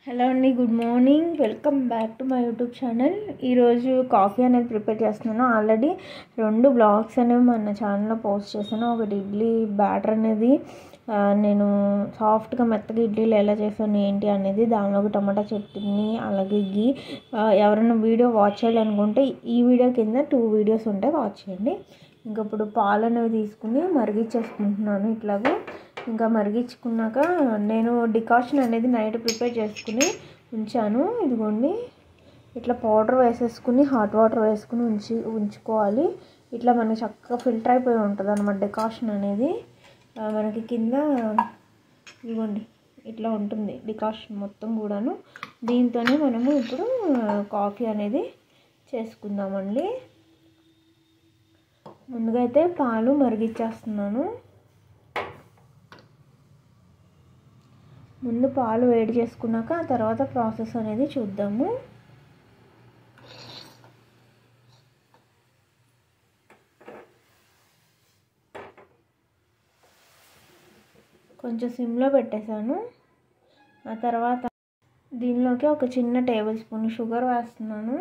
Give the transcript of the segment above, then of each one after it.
hello అండి good morning welcome back to my YouTube channel ఈరోజు coffee అనేది prepare చేస్తున్నాను ఆల్రెడీ రెండు బ్లాగ్స్ అనేవి మన ఛానల్లో పోస్ట్ చేశాను ఒకటి ఇడ్లీ బ్యాటర్ అనేది ఆ, నేను సాఫ్ట్గా మెత్తగా ఇడ్లీలు ఎలా చేశాను ఏంటి అనేది దానిలోకి టమాటా చట్నీ అలాగే గీ ఆ, ఎవరైనా వీడియో వాచ్ చేయాలనుకుంటే ఈ వీడియో కింద టూ వీడియోస్ ఉంటాయి వాచ్ చేయండి ఇంకా ఇప్పుడు పాలు అనేవి తీసుకుని మరిగించేసుకుంటున్నాను ఇట్లాగా ఇంకా మరిగించుకున్నాక నేను డికాషన్ అనేది నైట్ ప్రిపేర్ చేసుకుని ఉంచాను ఇదిగోండి ఇట్లా పౌడర్ వేసేసుకుని హాట్ వాటర్ వేసుకుని ఉంచి ఉంచుకోవాలి ఇట్లా మనకి చక్కగా ఫిల్టర్ అయిపోయి ఉంటుంది అనమాట డికాషన్ అనేది ఆ, మనకి కింద ఇదిగోండి ఇట్లా ఉంటుంది డికాషన్ మొత్తం కూడాను దీంతోనే మనము ఇప్పుడు కాఫీ అనేది చేసుకుందామండి ముందుగా అయితే పాలు మరిగించేస్తున్నాను ముందు పాలు వేడి చేసుకున్నాక ఆ తర్వాత ప్రాసెస్ అనేది చూద్దాము కొంచెం సిమ్లో పెట్టేశాను ఆ తర్వాత దీనిలోకి ఒక చిన్న టేబుల్ స్పూన్ షుగర్ వేస్తున్నాను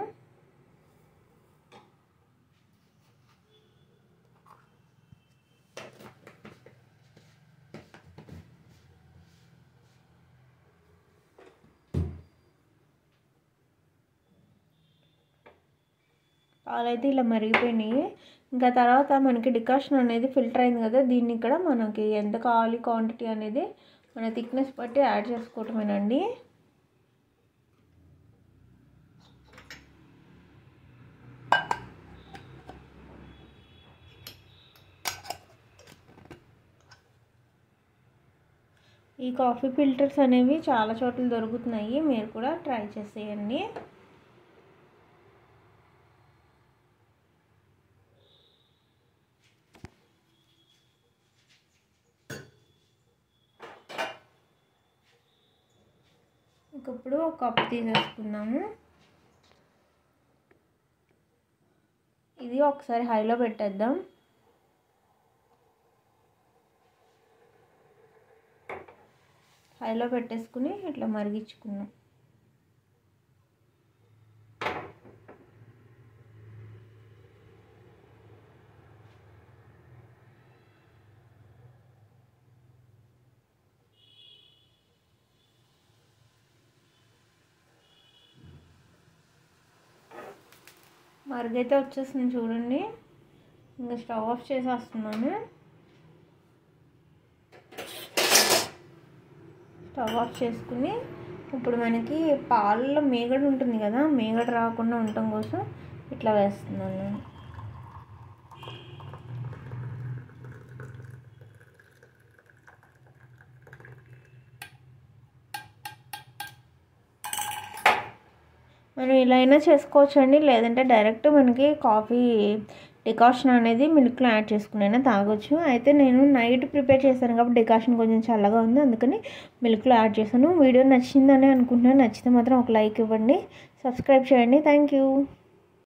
పాలైతే ఇలా మరిగిపోయినాయి ఇంకా తర్వాత మనకి డికాషన్ అనేది ఫిల్టర్ అయింది కదా దీన్ని ఇక్కడ మనకి ఎంత కావాలి క్వాంటిటీ అనేది మన థిక్నెస్ బట్టి యాడ్ చేసుకోవటమేనండి ఈ కాఫీ ఫిల్టర్స్ అనేవి చాలా చోట్ల దొరుకుతున్నాయి మీరు కూడా ట్రై చేసేయండి ఇప్పుడు ఒక కప్ తీసేసుకుందాము ఇది ఒకసారి హైలో పెట్టేద్దాం హైలో పెట్టేసుకుని ఇట్లా మరిగించుకున్నాం మరుగైతే వచ్చేస్తుంది చూడండి ఇంకా స్టవ్ ఆఫ్ చేసేస్తున్నాను స్టవ్ ఆఫ్ చేసుకుని ఇప్పుడు మనకి పాలలో మేగడ ఉంటుంది కదా మేగడ రాకుండా ఉండటం కోసం ఇట్లా వేస్తున్నాను నేను మనం ఇలా అయినా చేసుకోవచ్చు అండి లేదంటే డైరెక్ట్ మనకి కాఫీ డికాషన్ అనేది మిల్క్లో యాడ్ చేసుకునైనా తాగొచ్చు అయితే నేను నైట్ ప్రిపేర్ చేశాను కాబట్టి డికాషన్ కొంచెం చల్లగా ఉంది అందుకని మిల్క్లో యాడ్ చేశాను వీడియో నచ్చిందని అనుకుంటున్నాను నచ్చితే మాత్రం ఒక లైక్ ఇవ్వండి సబ్స్క్రైబ్ చేయండి థ్యాంక్ యూ